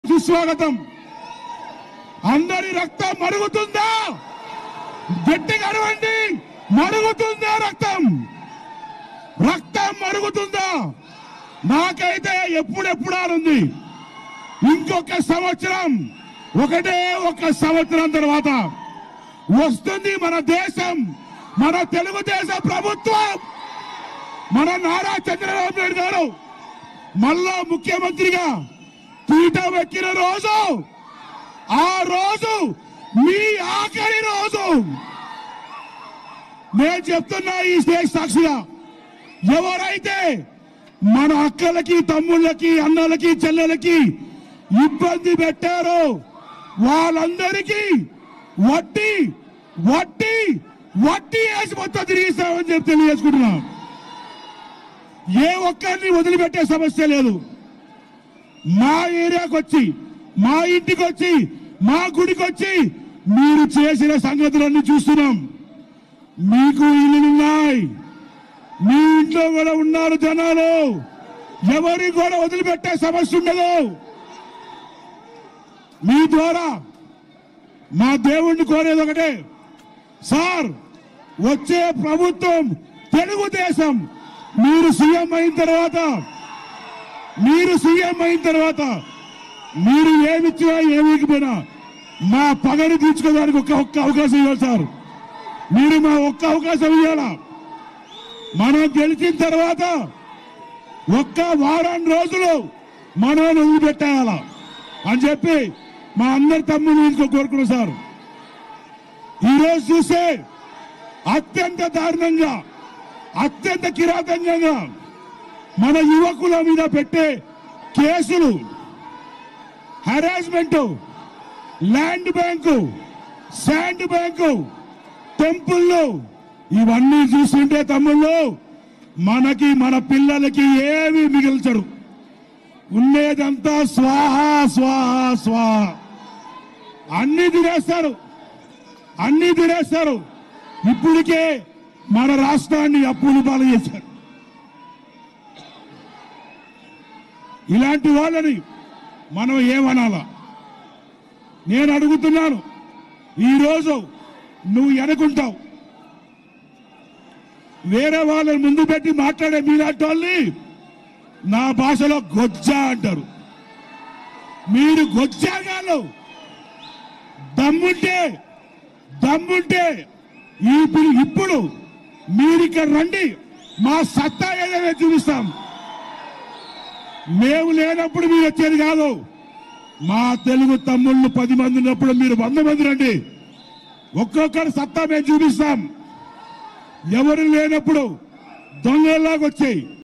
సుస్వాగతం అందరి రక్తం మరుగుతుందా గట్టిగా అరవండి మరుగుతుందా రక్తం రక్తం మరుగుతుందా నాకైతే ఎప్పుడెప్పుడు ఉంది ఇంకొక సంవత్సరం ఒకటే ఒక సంవత్సరం తర్వాత వస్తుంది మన దేశం మన తెలుగుదేశం ప్రభుత్వం మన నారా చంద్రబాబు నాయుడు గారు మళ్ళా ముఖ్యమంత్రిగా పీఠం ఎక్కిన రోజు ఆ రోజు మీ ఆఖరి రోజు నేను చెప్తున్నా ఈ స్టేజ్ సాక్షిగా ఎవరైతే మన అక్కలకి తమ్ముళ్ళకి అన్నలకి చెల్లెలకి ఇబ్బంది పెట్టారో వాళ్ళందరికీ వడ్డీ వడ్డీ వడ్డీ వేసి మొత్తం తిరిగిస్తామని చెప్పి తెలియజేసుకుంటున్నాం ఏ ఒక్కరిని వదిలిపెట్టే సమస్య లేదు మా ఏరియాకి వచ్చి మా ఇంటికి వచ్చి మా గుడికి వచ్చి మీరు చేసిన సంగతులన్నీ చూస్తున్నాం మీకు ఇల్లులున్నాయి మీ ఇంట్లో కూడా ఉన్నారు జనాలు ఎవరి కూడా వదిలిపెట్టే సమస్య ఉండదు మీ ద్వారా మా దేవుణ్ణి కోరేది ఒకటే సార్ వచ్చే ప్రభుత్వం తెలుగుదేశం మీరు సీఎం అయిన తర్వాత మీరు సీఎం అయిన తర్వాత మీరు ఏమిచ్చినా ఏమికపోయినా మా పగని తీర్చుకోవడానికి ఒక్క ఒక్క అవకాశం ఇవ్వాలి సార్ మీరు మా ఒక్క అవకాశం ఇవ్వాలా మనం గెలిచిన తర్వాత ఒక్క వారం రోజులు మనం వదిలిపెట్టేయాల అని చెప్పి మా అందరి తమ్ముడు ఇంకో కోరుకున్నాం సార్ ఈరోజు చూస్తే అత్యంత దారుణంగా అత్యంత కిరాతంగా మన యువకుల మీద పెట్టే కేసులు harassment land bank sand bank టెంపుల్లు ఇవన్నీ చూస్తుంటే తమ్ముళ్ళు మనకి మన పిల్లలకి ఏమి మిగిల్చరు ఉండేదంతా స్వాహ స్వాహ స్వాహ అన్ని తినేస్తారు అన్ని తినేస్తారు ఇప్పటికే మన రాష్ట్రాన్ని అప్పులు పాలు చేశారు ఇలాంటి వాళ్ళని మనం ఏమనాలా నేను అడుగుతున్నాను ఈరోజు నువ్వు ఎనుకుంటావు వేరే వాళ్ళని ముందు పెట్టి మాట్లాడే మీలాంటి వాళ్ళని నా భాషలో గొజ్జా అంటారు మీరు గొజ్జాగాలు దమ్ముంటే దమ్ముంటే ఇప్పుడు ఇప్పుడు మీరు ఇక్కడ రండి మా సత్తా ఏదైనా చూపిస్తాం మేము లేనప్పుడు మీరు వచ్చేది కాదు మా తెలుగు తమ్ముళ్ళు పది మంది ఉన్నప్పుడు మీరు వంద మంది రండి ఒక్కొక్కరు సత్తా మేము చూపిస్తాం ఎవరు లేనప్పుడు దొంగల్లాగా వచ్చాయి